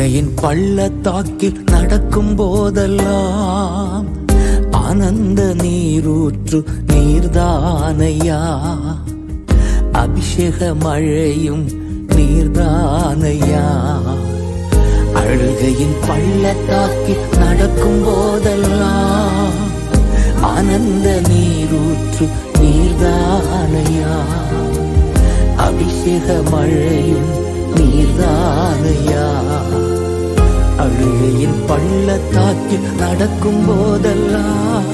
அழுகையின் பள்ளத்தாக்கில் நடக்கும் போதெல்லாம் ஆனந்த நீரூற்று நீர்தானையா அபிஷேக மழையும் நீர்தானையா அழுகையின் பள்ளத்தாக்கில் நடக்கும் போதெல்லாம் ஆனந்த நீரூற்று நீர்தானையா அபிஷேக மழையும் நீர்தானையா அழுகையின் பள்ளத்தாக்கில் நடக்கும் போதெல்லாம்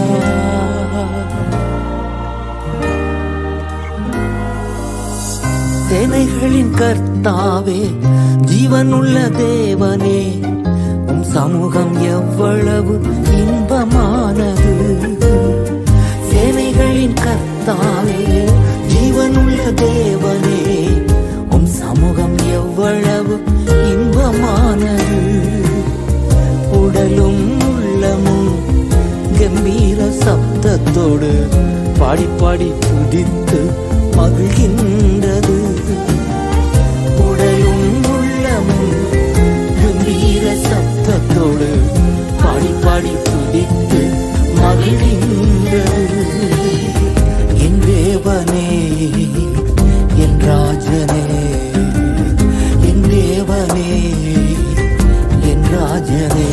சேனைகளின் கர்த்தாவே ஜீவனுள்ள தேவனே உம் சமூகம் எவ்வளவு இன்பமானது சேனைகளின் கர்த்தாவே ஜீவனுள்ள தேவனே உம் சமூகம் எவ்வளவு இன்பமானது உடலும் உள்ளமும் கம்பீர சப்தத்தோடு பாடி பாடி துதித்து மகிழ்கின்றது உடலும் உள்ளமும் கம்பீர சப்தத்தோடு பாடி பாடி துதித்து மகிழ்கின்றது என் தேவனே என் ராஜனே என் தேவனே என் ராஜனே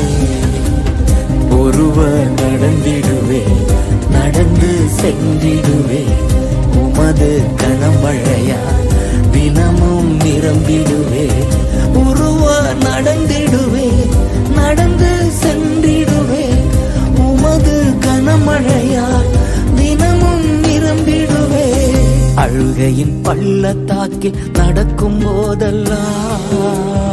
ஒருவர் நடந்திடுவே நடந்து சென்றிடுவே உமது கனமழையா தினமும் நிரம்பிடுவே ஒருவர் நடந்திடுவே நடந்து சென்றிடுவே உமது கனமழையா தினமும் நிரம்பிடுவே அழுகையின் பள்ளத்தாக்கில் நடக்கும் போதெல்லாம்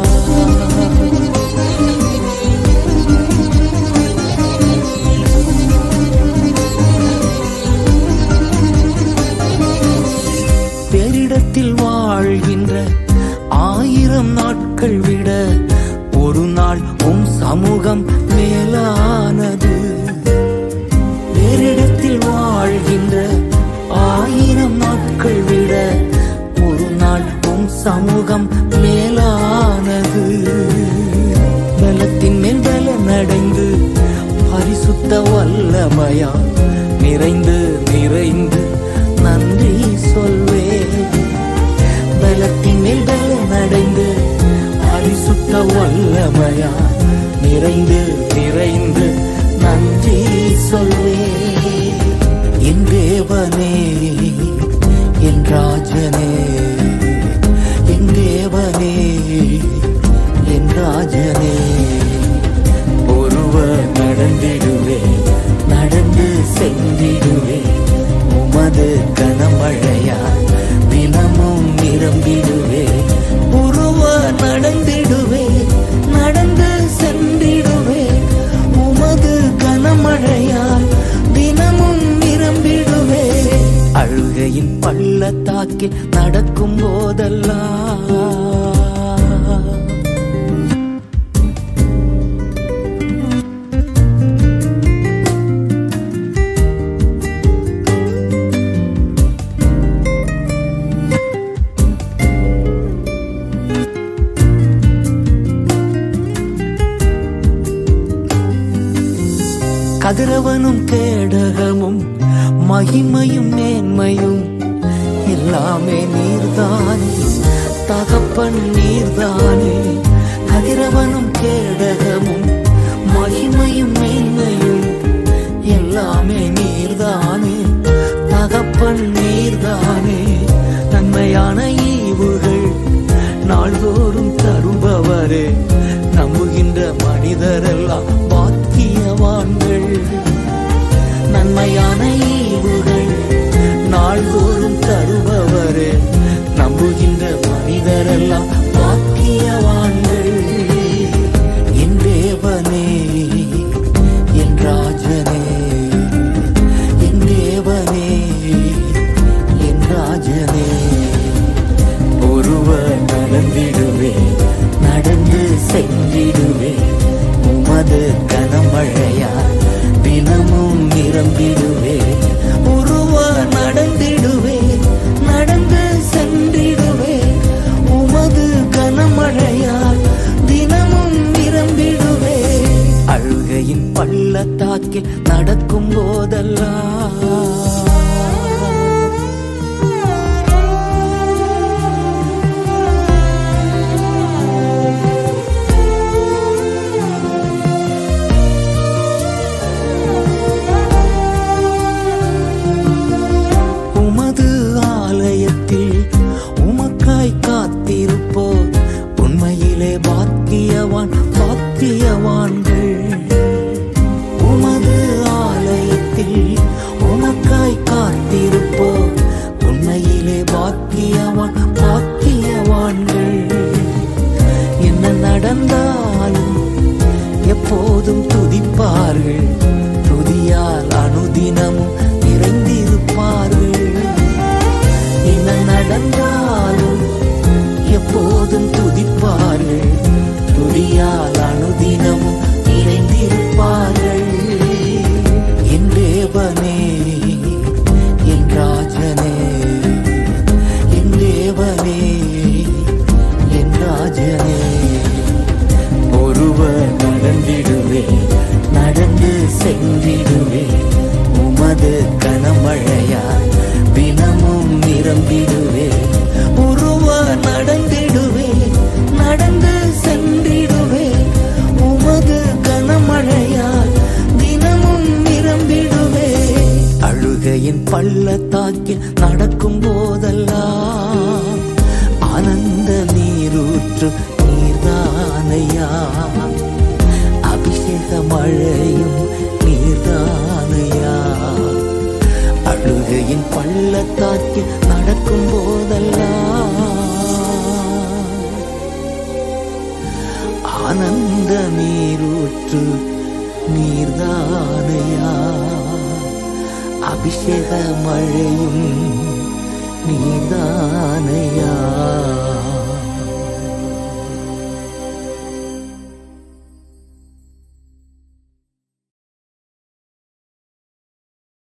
பேரிடத்தில் வாழ்கின்ற ஆயிரம் நாட்கள் விட ஒரு நாள் உம் சமூகம் மேலானது பேரிடத்தில் வாழ்கின்ற ஆயிரம் நாட்கள் விட ஒரு நாள் உம் சமூகம் மேலானது பலத்தின் மேல் பலம் அடைந்து பரிசுத்த வல்லமையா நிறைந்து நிறைந்து நன்றி சொல்வே பலத்தின் மேல் பலம் அடைந்து பரிசுத்த வல்லமையா நிறைந்து நிறைந்து நன்றி சொல்வே என் தேவனே என் ராஜனே என் தேவனே என் ராஜனே ஒருவர் நடந்திடுவே நடந்து சென்றிடுவே உமது கனமழையா தினமும் நிரம்பிடுவே ஒருவர் நடந்திடுவே நடந்து சென்றிடுவே உமது கனமழையால் தினமும் நிரம்பிடுவே அழுகையின் பள்ளத்தாக்கில் நடக்கும் போதெல்லாம் கதிரவனும் கேடகமும் மகிமையும் மேன்மையும் எல்லாமே நீர்தானே தகப்பன் நீர்தானே கதிரவனும் கேடகமும் மகிமையும் மேன்மையும் எல்லாமே நீர்தானே தகப்பன் நீர்தானே நன்மையான ஈவுகள் நாள்தோறும் தருபவரே நம்புகின்ற மனிதரெல்லாம் பாக்கியவான்கள் நன்மையான ஈவுகள் நாள்தோறும் தருபவரே நம்புகின்ற மனிதரெல்லாம் பாக்கியவான்கள் என் தேவனே என் ராஜனே என் தேவனே என் ராஜனே ஒருவர் நடந்திடுவே நடந்து சென்றிடுவே உமது கனமழையா தினமும் நிரம்பிடுவே ஒருவர் நடந்திடுவே நடந்து சென்றிடுவே உமது கனமழையால் தினமும் அழுகையின் பள்ளத்தாக்கில் நடக்கும் போதெல்லாம் உமது ஆலயத்தில் உமக்காய் காத்திருப்போ உண்மையிலே பாக்கியவான் பாக்கியவான்கள் உமது ஆலயத்தில் உமக்காய் காத்திருப்போ உண்மையிலே பாக்கியவான் பாக்கியவான்கள் என்ன நடந்தாலும் எப்போதும் துதிப்பார்கள் துதியால் அனுதினமும் நிறைந்திருப்பார்கள் என்ன நடந்தாலும் எப்போதும் துதிப்பார்கள் துதியால் அனுதினமும் நிறைந்திருப்பார்கள் என் தேவனே என் ராஜனே என் தேவனே என் ராஜனே ஒருவர் நடந்திடுவே நடந்து சென்றிடுவே உமது கனமழையால் தினமும் நிரம்பிடுவே ஒருவர் நடந்திடுவே நடந்து சென்றிடுவே உமது கனமழையால் தினமும் நிரம்பிடுவே அழுகையின் பள்ளத்தாக்கில் நடக்கும் போதெல்லாம் ஆனந்த நீரூற்று நீர்தானையா அபிஷேக மழையும் நீர்தானையா அழுகையின் பள்ளத்தாக்கில் நடக்கும் போதெல்லாம் ஆனந்த நீரூற்று நீர்தானையா அபிஷேக மழையும் நீர்தான்